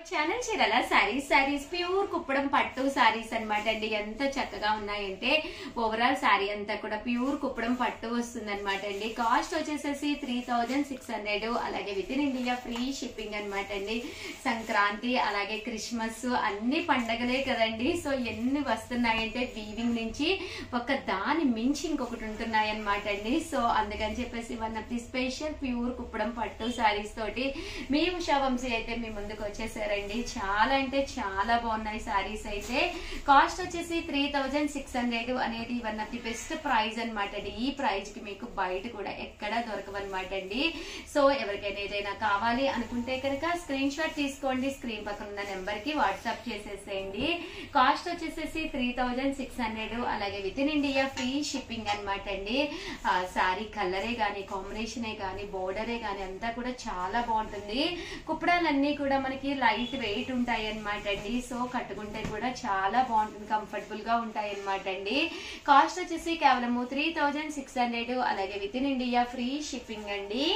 channel చీరల saris saris pure Kuppadam పట్టు శారీస్ అన్నమాట అండి ఎంత చక్కగా ఉన్నాయంటే ఓవరాల్ శారీ అంతా కూడా ప్యూర్ కుప్పడం పట్టు వస్తుంది అనమాట అండి కాస్ట్ వచ్చేసేసి త్రీ థౌజండ్ సిక్స్ హండ్రెడ్ అలాగే within India free shipping అనమాట అండి సంక్రాంతి అలాగే క్రిస్మస్ అన్ని పండగలే కదండి సో ఎన్ని వస్తున్నాయంటే వీవింగ్ నుంచి ఒక దాని మించి ఇంకొకటి ఉంటున్నాయి అనమాట అండి సో అందుకని చెప్పేసి one of the special pure Kuppadam పట్టు శారీస్ తోటి మీ ఉషా వంశీ అయితే మీ ముందుకు వచ్చేసారండి చాలా అంటే చాలా బాగున్నాయి శారీస్ అయితే కాస్ట్ వచ్చేసి త్రీ థౌజండ్ సిక్స్ హండ్రెడ్ అనేది one of the best price అనమాట అండి ఈ ప్రైస్ కి మీకు బయట కూడా ఎక్కడా దొరకవన్నమాట అండి సో ఎవరికైనా ఏదైనా కావాలి అనుకుంటే కనుక స్క్రీన్ షాట్ తీసుకోండి స్క్రీన్ పక్కన ఉన్న నెంబర్ కి వాట్సాప్ చేసేసేయండి కాస్ట్ వచ్చేసేసి త్రీ థౌజండ్ సిక్స్ హండ్రెడ్ అలాగే within India free shipping అనమాట అండి శారీ కలరే గానీ కాంబినేషనే గానీ బోర్డరే గానీ అంతా కూడా చాలా బాగుంటుంది కుప్పడాలన్నీ కూడా మనకి లైట్ వెయిట్ ఉంటాయి అనమాట అండి సో కట్టుకుంటే కూడా చాలా బాగుంటుంది కంఫర్టబుల్ గా ఉంటాయి అనమాట అండి కాస్ట్ వచ్చేసి కేవలము త్రీ థౌజండ్ సిక్స్ హండ్రెడ్ అలాగే within India free shipping అండి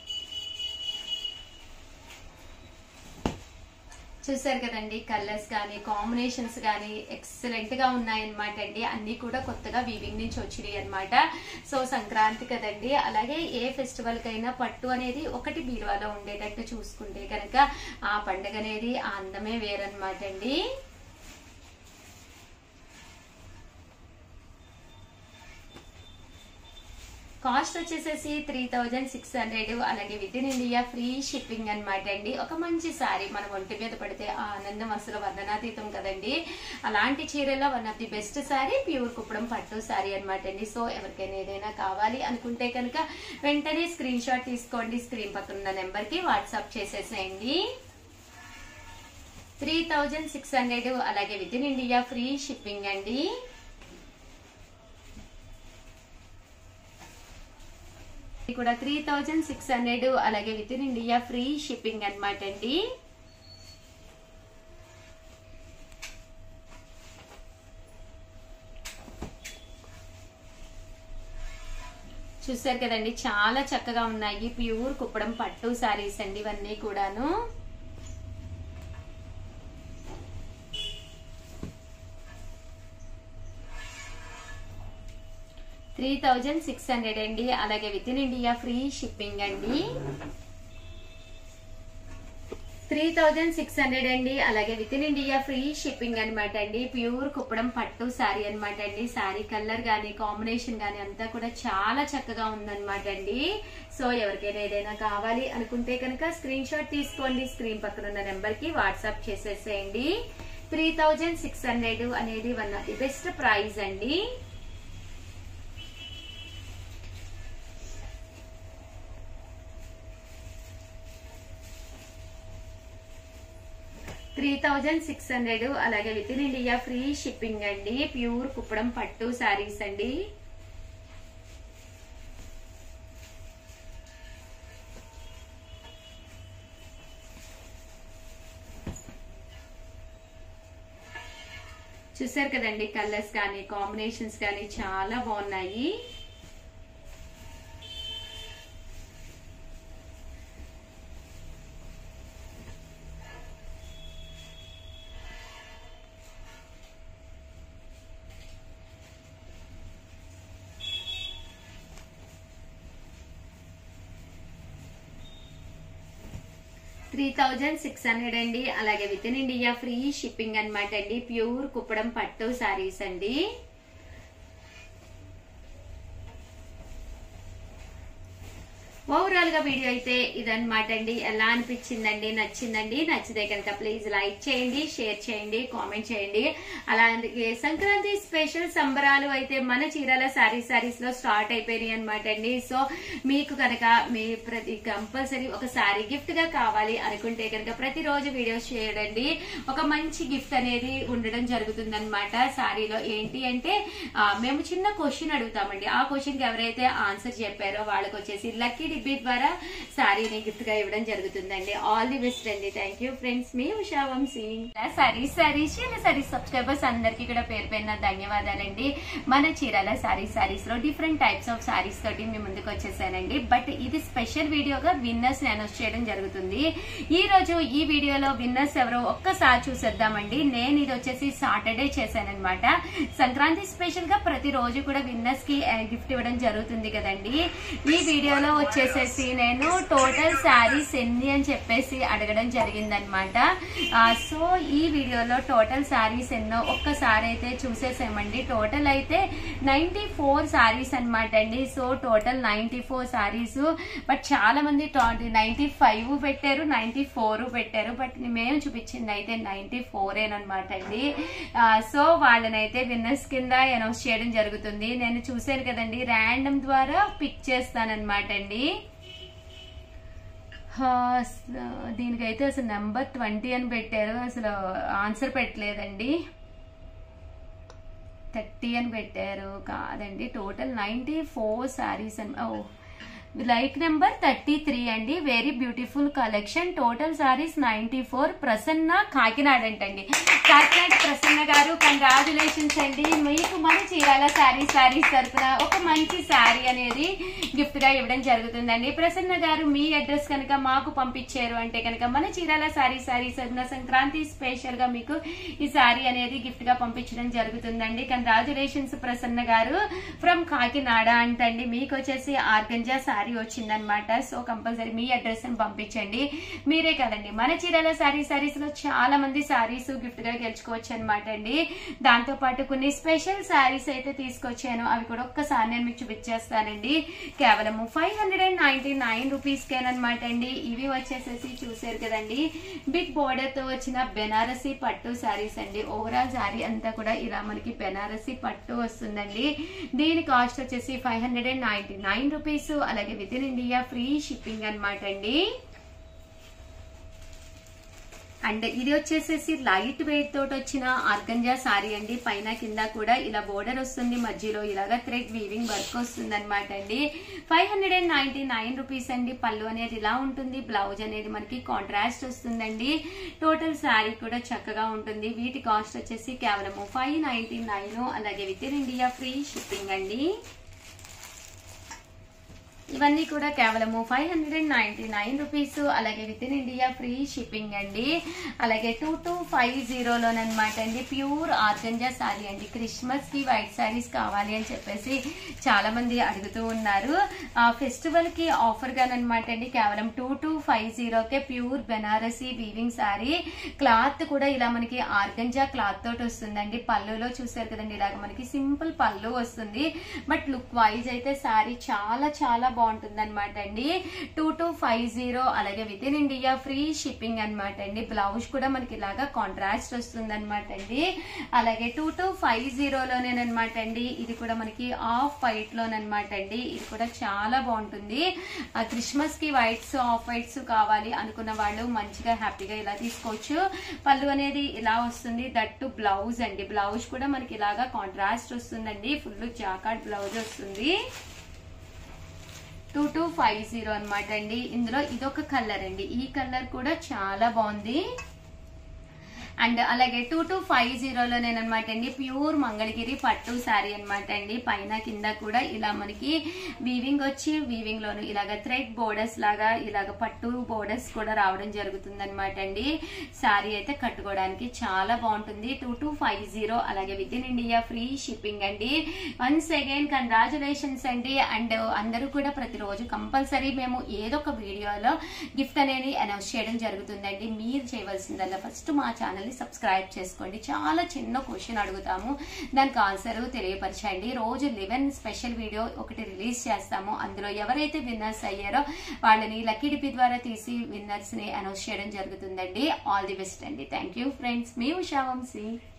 చూసారు కదండి కలర్స్ కానీ కాంబినేషన్స్ కానీ ఎక్సలెంట్ గా ఉన్నాయన్నమాట అండి అన్ని కూడా కొత్తగా వీవింగ్ నుంచి వచ్చినాయి అనమాట సో సంక్రాంతి కదండి అలాగే ఏ ఫెస్టివల్ కైనా పట్టు అనేది ఒకటి బీరువాలో ఉండేటట్టు చూసుకుంటే కనుక ఆ పండుగ అనేది ఆ అందమే వేరనమాట అండి కాస్ట్ వచ్చేసేసి త్రీ థౌజండ్ సిక్స్ హండ్రెడ్ అలాగే within India free shipping అనమాట అండి ఒక మంచి సారీ మన ఒంటి మీద పడితే ఆ ఆనందం అసలు వర్ణనాతీతం కదండి అలాంటి చీరలో one of the best sari pure Kuppadam పట్టు సారీ అనమాట అండి సో ఎవరికైనా ఏదైనా కావాలి అనుకుంటే కనుక వెంటనే స్క్రీన్ షాట్ తీసుకోండి స్క్రీన్ పక్కన ఉన్న నెంబర్ కి వాట్సాప్ చేసేసేయండి త్రీ థౌజండ్ సిక్స్ హండ్రెడ్ అలాగే within India free shipping అండి ఇది కూడా త్రీ థౌజండ్ సిక్స్ హండ్రెడ్ అలాగే within India free shipping అనమాట అండి చూసారు కదండి చాలా చక్కగా ఉన్నాయి ప్యూర్ కుప్పడం పట్టు శారీస్ అండి ఇవన్నీ కూడాను త్రీ థౌజండ్ సిక్స్ హండ్రెడ్ అండి అలాగే within India free shipping అండి త్రీ థౌజండ్ సిక్స్ హండ్రెడ్ అండి అలాగే within India free shipping అనమాట అండి ప్యూర్ కుప్పడం పట్టు శారీ అనమాట అండి శారీ కలర్ గానీ కాంబినేషన్ గానీ అంతా కూడా చాలా చక్కగా ఉందన్నమాట అండి సో ఎవరికైనా ఏదైనా కావాలి అనుకుంటే కనుక స్క్రీన్ షాట్ తీసుకోండి స్క్రీన్ పక్కన ఉన్న నెంబర్ కి వాట్సాప్ చేసేసేయండి త్రీ థౌజండ్ సిక్స్ హండ్రెడ్ అనేది one of the best price అండి త్రీ థౌజండ్ సిక్స్ హండ్రెడ్ అలాగే within India free shipping అండి ప్యూర్ కుప్పడం పట్టు శారీస్ అండి చూసారు కదండి కలర్స్ కానీ కాంబినేషన్స్ కానీ చాలా బాగున్నాయి త్రీ థౌజండ్ సిక్స్ హండ్రెడ్ అండి అలాగే within India free shipping అనమాట అండి ప్యూర్ కుప్పడం పట్టు శారీస్ అండి ఓవరాల్ గా వీడియో అయితే ఇదన్నమాట అండి ఎలా అనిపించిందండి నచ్చిందండి నచ్చితే కనుక ప్లీజ్ లైక్ చేయండి షేర్ చేయండి కామెంట్ చేయండి అలాగే సంక్రాంతి స్పెషల్ సంబరాలు అయితే మన చీరాల శారీ శారీస్ లో స్టార్ట్ అయిపోయినాయి అనమాట అండి సో మీకు కనుక మీ ప్రతి కంపల్సరీ ఒక శారీ గిఫ్ట్ గా కావాలి అనుకుంటే కనుక ప్రతిరోజు వీడియోస్ చేయడండి ఒక మంచి గిఫ్ట్ అనేది ఉండడం జరుగుతుంది అనమాట శారీలో ఏంటి అంటే ఆ, మేము చిన్న క్వశ్చన్ అడుగుతామండి ఆ క్వశ్చన్ కి ఎవరైతే ఆన్సర్ చెప్పారో వాళ్ళకి వచ్చేసి లక్కీ డిపి ద్వారా సారీని గిఫ్ట్ గా ఇవ్వడం జరుగుతుందండి ఆల్ ది బెస్ట్ అండి థ్యాంక్ యూ ఫ్రెండ్స్ మీ ఉషా వంశీ సారీ సారీస్ సారీ సబ్స్క్రైబర్స్ అందరికి కూడా పేరు పేరున ధన్యవాదాలండి మన చీరాల సారీ సారీస్ లో డిఫరెంట్ టైప్స్ ఆఫ్ సారీస్ తోటి మీ ముందుకు వచ్చేసానండి బట్ ఇది స్పెషల్ వీడియోగా విన్నర్స్ ని అనౌన్స్ చేయడం జరుగుతుంది ఈ రోజు ఈ వీడియోలో విన్నర్స్ ఎవరో ఒక్కసారి చూసేద్దామండి నేను ఇది వచ్చేసి సాటర్డే చేశానన్నమాట సంక్రాంతి స్పెషల్ గా ప్రతి రోజు కూడా విన్నర్స్ కి గిఫ్ట్ ఇవ్వడం జరుగుతుంది కదండి ఈ వీడియోలో వచ్చేసేసి నేను టోటల్ శారీస్ ఎన్ని అని చెప్పేసి అడగడం జరిగిందనమాట సో ఈ వీడియోలో టోటల్ శారీస్ ఎన్నో ఒక్కసారి అయితే చూసేసామండి టోటల్ అయితే నైన్టీ ఫోర్ శారీస్ అనమాట అండి so total ninety four saris but చాలా మంది నైన్టీ ఫైవ్ పెట్టారు నైన్టీ ఫోర్ పెట్టారు బట్ మేము చూపించింది అయితే నైన్టీ ఫోర్ అనమాట అండి సో వాళ్ళనైతే విన్నర్స్ కింద అనౌన్స్ చేయడం జరుగుతుంది నేను చూశాను కదండి ర్యాండమ్ ద్వారా పిక్ చేస్తానన్నమాట అండి ఆ, స- దీనికైతే అసలు నెంబర్ ట్వంటీ అని పెట్టారు అసలు ఆన్సర్ పెట్టలేదండి థర్టీ అని పెట్టారు కాదండి టోటల్ నైంటీ ఫోర్ శారీస్ అని ఓ లైక్ నెంబర్ థర్టీ త్రీ అండి very beautiful collection total saris ninety four Prasanna Kakinada అంటండి కాకినాడ ప్రసన్న గారు కంగ్రాచులేషన్స్ అండి మీకు మన చీరాల శారీ శారీస్ తరపున ఒక మంచి శారీ అనేది గిఫ్ట్ గా ఇవ్వడం జరుగుతుందండి ప్రసన్న గారు మీ అడ్రస్ కనుక మాకు పంపించారు అంటే కనుక మన చీరాల శారీ శారీస్ తరపున సంక్రాంతి స్పెషల్ గా మీకు ఈ శారీ అనేది గిఫ్ట్ గా పంపించడం జరుగుతుందండి కంగ్రాచులేషన్స్ ప్రసన్న గారు ఫ్రమ్ కాకినాడ అంటండి మీకు వచ్చేసి ఆర్గంజా శారీ వచ్చిందనమాట సో కంపల్సరీ మీ అడ్రస్ ని పంపించండి మీరే కదండి మన చీరాల శారీ శారీస్ లో చాలా మంది శారీస్ గిఫ్ట్ గా గెలుచుకోవచ్చు అనమాట అండి దాంతో పాటు కొన్ని స్పెషల్ శారీస్ అయితే తీసుకొచ్చాను అవి కూడా ఒక్కసారి నేను మీకు చూపించేస్తానండి కేవలం five hundred and ninety nine rupees కేనమాట అండి ఇవి వచ్చేసేసి చూసారు కదండి బిగ్ బోర్డర్ తో వచ్చిన బెనారసి పట్టు శారీస్ అండి ఓవరాల్ శారీ అంతా కూడా ఇలా మనకి బెనారసి పట్టు వస్తుందండి దీని కాస్ట్ వచ్చేసి five hundred and ninety nine rupees అలాగే within India free shipping అనమాట అండి అండ్ ఇది వచ్చేసేసి లైట్ వెయిట్ తోటి వచ్చిన ఆర్గంజా సారీ అండి పైన కింద కూడా ఇలా బోర్డర్ వస్తుంది మధ్యలో ఇలాగా థ్రెడ్ వీవింగ్ వర్క్ వస్తుంది అనమాట అండి five hundred and ninety nine rupees అండి పళ్ళు అనేది ఇలా ఉంటుంది బ్లౌజ్ అనేది మనకి కాంట్రాస్ట్ వస్తుందండి టోటల్ శారీ కూడా చక్కగా ఉంటుంది వీటి కాస్ట్ వచ్చేసి కేవలం ఫైవ్ నైన్టీ నైన్ అలాగే within India free shipping అండి ఇవన్నీ కూడా కేవలము five hundred and ninety nine rupees అలాగే within India free shipping అండి అలాగే టూ టూ ఫైవ్ జీరోలోనమాట అండి ప్యూర్ ఆర్గంజా సారీ అండి క్రిస్మస్ కి వైట్ సారీస్ కావాలి అని చెప్పేసి చాలా మంది అడుగుతూ ఉన్నారు ఆ ఫెస్టివల్ కి ఆఫర్ గానమాట అండి కేవలం టూ టూ ఫైవ్ జీరోకే pure Banarasi weaving sari cloth కూడా ఇలా మనకి ఆర్గంజా క్లాత్ తోటి వస్తుందండి పళ్ళులో చూసారు కదండి ఇలాగ మనకి సింపుల్ పళ్ళు వస్తుంది బట్ లుక్ వైజ్ అయితే సారీ చాలా చాలా బాగుంటుంది అనమాట అండి టూ టూ ఫైవ్ జీరో అలాగే within India free shipping అనమాట అండి బ్లౌజ్ కూడా మనకి ఇలాగా కాంట్రాస్ట్ వస్తుంది అనమాట అండి అలాగే టూ టూ ఫైవ్ జీరోలోనేనమాట అండి ఇది కూడా మనకి ఆఫ్ వైట్ లోనమాట అండి ఇది కూడా చాలా బాగుంటుంది ఆ క్రిస్మస్ కి వైట్స్ ఆఫ్ వైట్స్ కావాలి అనుకున్న వాళ్ళు మంచిగా హ్యాపీగా ఇలా తీసుకోవచ్చు పళ్ళు అనేది ఇలా వస్తుంది దట్టు బ్లౌజ్ అండి బ్లౌజ్ కూడా మనకి ఇలాగా కాంట్రాస్ట్ వస్తుందండి ఫుల్ జాకాట్ బ్లౌజ్ వస్తుంది టూ టూ ఫైవ్ జీరో అనమాట అండి ఇందులో ఇదొక కలర్ అండి ఈ కలర్ కూడా చాలా బాగుంది అండ్ అలాగే టూ టూ ఫైవ్ జీరోలోనేనమాట అండి ప్యూర్ మంగళగిరి పట్టు శారీ అనమాట అండి పైన కింద కూడా ఇలా మనకి వీవింగ్ వచ్చి వీవింగ్ లోను ఇలాగ థ్రెడ్ బోర్డర్స్ లాగా ఇలాగ పట్టు బోర్డర్స్ కూడా రావడం జరుగుతుంది అనమాట అండి శారీ అయితే కట్టుకోవడానికి చాలా బాగుంటుంది టూ టూ ఫైవ్ జీరో అలాగే within India free shipping అండి వన్స్ అగైన్ కంగ్రాచులేషన్స్ అండి అండ్ అందరూ కూడా ప్రతిరోజు కంపల్సరీ మేము ఏదో ఒక వీడియోలో గిఫ్ట్ అనేది అనౌన్స్ చేయడం జరుగుతుందండి మీరు చేయవలసిందల్లా ఫస్ట్ మా ఛానల్ ని సబ్స్క్రైబ్ చేసుకోండి చాలా చిన్న క్వశ్చన్ అడుగుతాము దానికి ఆన్సర్ తెలియపరచండి రోజు లెవెన్ స్పెషల్ వీడియో ఒకటి రిలీజ్ చేస్తాము అందులో ఎవరైతే విన్నర్స్ అయ్యారో వాళ్ళని లక్కీ డిపి ద్వారా తీసి విన్నర్స్ ని అనౌన్స్ చేయడం జరుగుతుందండి ఆల్ ది బెస్ట్ అండి థ్యాంక్ యూ ఫ్రెండ్స్ మీ ఉషా వంశీ